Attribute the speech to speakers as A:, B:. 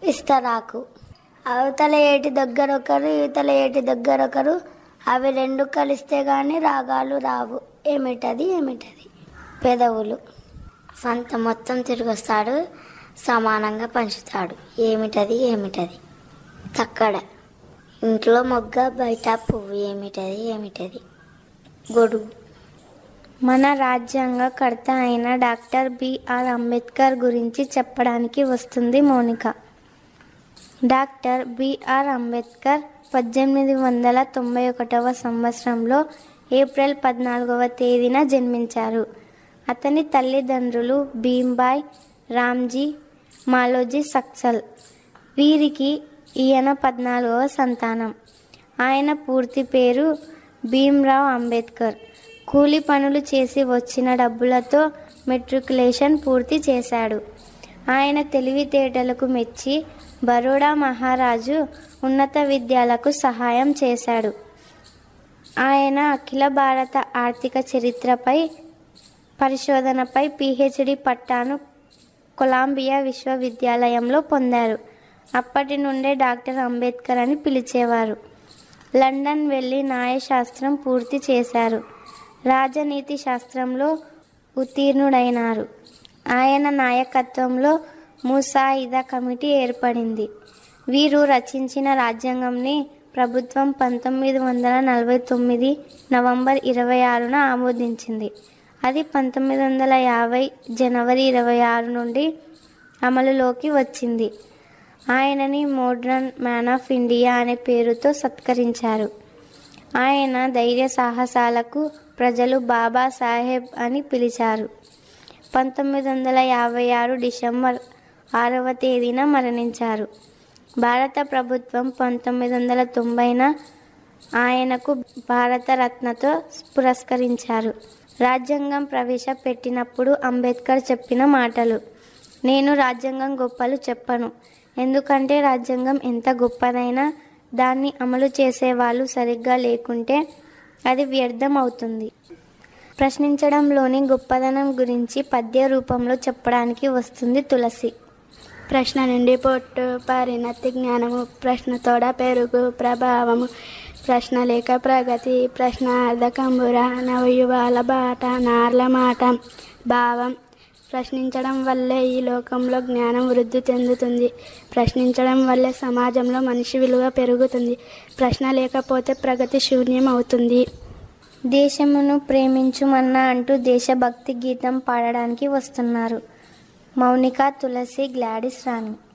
A: ఇస్తరాకు అవతల ఏటి దగ్గర ఒకరు ఇవతల ఏటి దగ్గర ఒకరు అవి రెండు కలిస్తే గాని రాగాలు రావు ఏమిటది ఏమిటది పెదవులు సంత మొత్తం తిరిగొస్తాడు సమానంగా పంచుతాడు ఏమిటది ఏమిటది తక్కడ ఇంట్లో మొగ్గ బయట పువ్వు ఏమిటది ఏమిటది గొడుగు
B: మన రాజ్యాంగ కర్త అయిన డాక్టర్ బిఆర్ అంబేద్కర్ గురించి చెప్పడానికి వస్తుంది మౌనిక డాక్టర్ బిఆర్ అంబేద్కర్ పద్దెనిమిది వందల తొంభై ఒకటవ సంవత్సరంలో ఏప్రిల్ పద్నాలుగవ తేదీన జన్మించారు అతని తల్లిదండ్రులు భీంబాయ్ రామ్జీ మాలోజీ సక్సల్ వీరికి ఈయన పద్నాలుగవ సంతానం ఆయన పూర్తి పేరు భీమ్రావ్ అంబేద్కర్ కూలి పనులు చేసి వచ్చిన డబ్బులతో మెట్రికులేషన్ పూర్తి చేశాడు ఆయన తెలివితేటలకు మెచ్చి బరోడా మహారాజు ఉన్నత విద్యలకు సహాయం చేశాడు ఆయన అఖిల భారత ఆర్థిక చరిత్రపై పరిశోధనపై పిహెచ్డి పట్టాను కొలంబియా విశ్వవిద్యాలయంలో పొందారు అప్పటి నుండే డాక్టర్ అంబేద్కర్ అని పిలిచేవారు లండన్ వెళ్ళి న్యాయశాస్త్రం పూర్తి చేశారు రాజనీతి శాస్త్రంలో ఉత్తీర్ణుడైనారు ఆయన నాయకత్వంలో ముసాయిదా కమిటీ ఏర్పడింది వీరు రచించిన రాజ్యాంగంని ప్రభుత్వం పంతొమ్మిది వందల నలభై తొమ్మిది నవంబర్ ఇరవై ఆరున ఆమోదించింది అది పంతొమ్మిది వందల యాభై జనవరి ఇరవై ఆరు నుండి అమలులోకి వచ్చింది ఆయనని మోడ్రన్ మ్యాన్ ఆఫ్ ఇండియా అనే పేరుతో సత్కరించారు ఆయన ధైర్య సాహసాలకు ప్రజలు బాబా సాహెబ్ అని పిలిచారు పంతొమ్మిది వందల యాభై ఆరు డిసెంబర్ ఆరవ తేదీన మరణించారు భారత ప్రభుత్వం పంతొమ్మిది వందల తొంభైన ఆయనకు భారతరత్నతో పురస్కరించారు రాజ్యాంగం ప్రవేశపెట్టినప్పుడు అంబేద్కర్ చెప్పిన మాటలు నేను రాజ్యాంగం గొప్పలు చెప్పను ఎందుకంటే రాజ్యాంగం ఎంత గొప్పదైనా దాన్ని అమలు చేసేవాళ్ళు సరిగ్గా లేకుంటే అది వ్యర్థం అవుతుంది ప్రశ్నించడంలోని గొప్పదనం గురించి పద్య రూపంలో చెప్పడానికి వస్తుంది తులసి
C: ప్రశ్న నుండి పొట్టు పరిణతి జ్ఞానము ప్రశ్నతోడ పెరుగు ప్రభావము ప్రశ్న లేక ప్రగతి ప్రశ్న అర్ధకంబుర నవయువాల బాట నార్ల మాట భావం ప్రశ్నించడం వల్లే ఈ లోకంలో జ్ఞానం వృద్ధి చెందుతుంది ప్రశ్నించడం వల్లే సమాజంలో మనిషి విలువ పెరుగుతుంది ప్రశ్న లేకపోతే ప్రగతి శూన్యం అవుతుంది
B: దేశమును ప్రేమించుమన్నా అంటూ దేశభక్తి గీతం పాడడానికి వస్తున్నారు మౌనిక తులసి గ్లాడిస్ రాణి